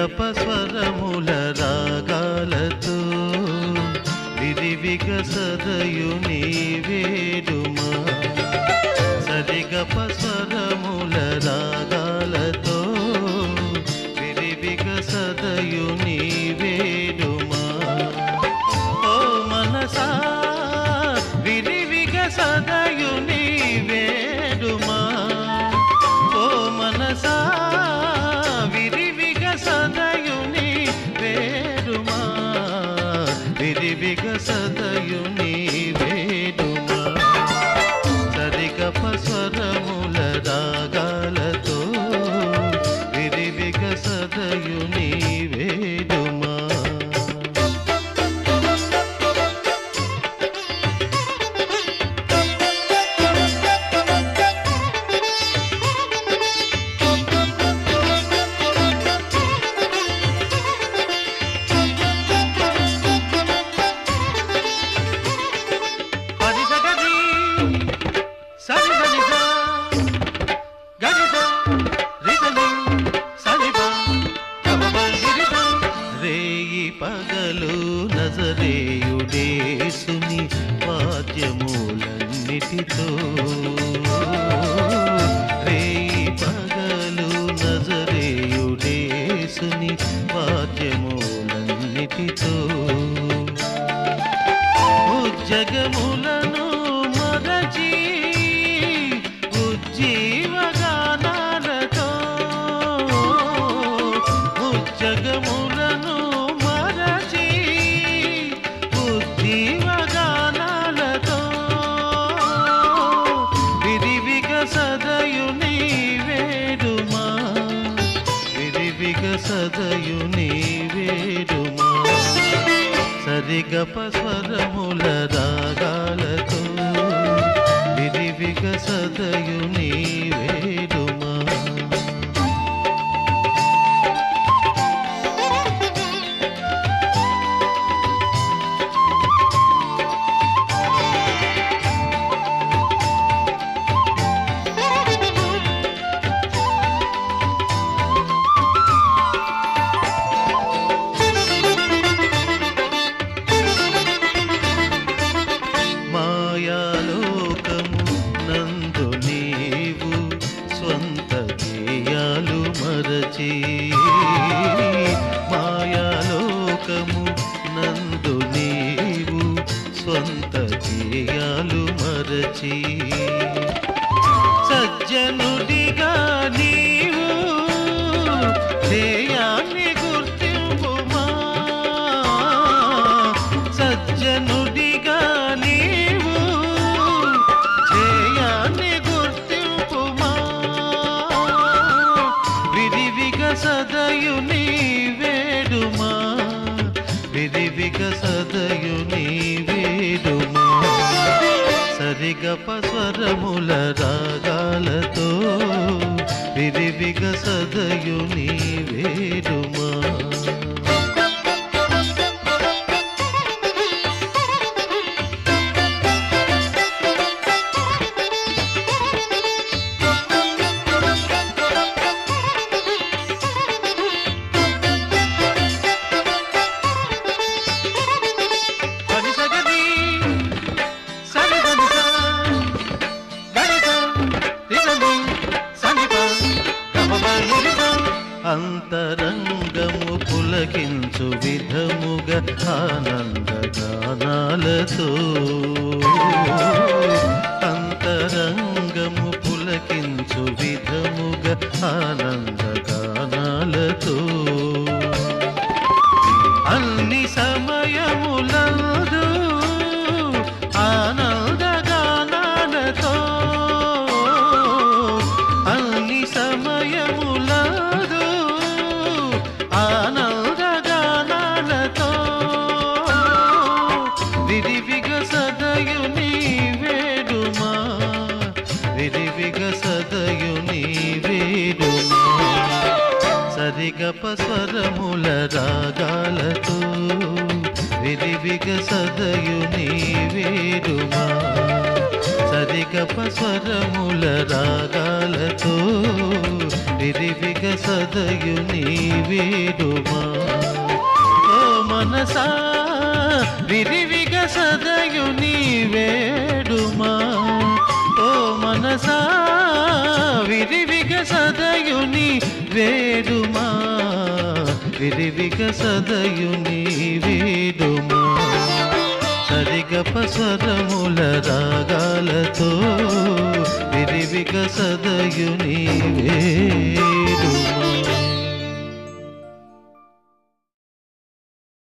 సరిగప స్వరముల రాగాలతో విరివిగ సదయు నీ వేడుమా సరిగప స్వరముల రాగాలతో విరివిగ సదయు నీ వేడుమా ఓ మనసా విరివిగ సదయు నీ వేడుమా ఓ మనసా విరివిగ సదయు నీ వేడుమా విరివిగ సదయు నీ వేడుమా సరిగప స్వరముల రాగాలతో విరివిగ సదయు నీ వేడుమా పది సగది సరి సరి స గది స రిసలి సరిబ కబబ గిరిస రేయి పగలు నజరేయుడేసుని వాద్యములన్నిటితో రేయి పగలు నజరేయుడేసుని వాద్యములన్నిటితో ఉజ్జగములను మరచి ఉజ్జీవగానాలతో ఉజ్జగములను మరచి ఉజ్జీవగానాలతో విరివిగ సదయు నీ వేడుమా విరివిగ సదయు నీ వేడుమా సరిగప స్వరముల రాగాలతో విరివిగ సదయు నీ వేడుమా మాయాలోకము నందు నీవు స్వంత గేయాలు మరచి మాయాలోకము నందు నీవు స్వంత గేయాలు మరచి సజ్జనుడిగా నీవు ధ్యేయాన్ని గుర్తింపుమా సజ్జనుడిగా నీవు ధ్యేయాన్ని గుర్తింపుమా విరివిగ సదయు నీ వేడుమా విరివిగ సదయు నీ వేడుమా సరిగప స్వరముల రాగాలతో విరివిగ సదయు నీ వేడుమా పది సగది సరి సరి స గడి స రిసలి సంగీత గమమ నిరిస అంతరంగము పులకించు విధముగా ఆనంద గానాలతో అంతరంగము పులకించు విధముగా ఆనంద గానాలతో అన్ని సమయములందు ఆనందగానాలతో అన్ని సమయములందు ఆనందగానాలతో విరివిగ సదయు నీ వేడుమా విరివిగ సదయు నీ వేడుమా సరిగప స్వరముల రాగాలతో విరివిగ సదయు నీ వేడుమా సరిగప స్వరముల రాగాలతో విరివిగ సదయు నీ వేడుమా ఓ మనసా విరివిగ సదయు నీ వేడుమా ఓ మనసా విరివిగ సదయు నీ వేడుమా విరివిగ సదయు నీ వేడుమా సరిగప స్వరముల రాగాలతో విరివిగ సదయు నీ వేడుమా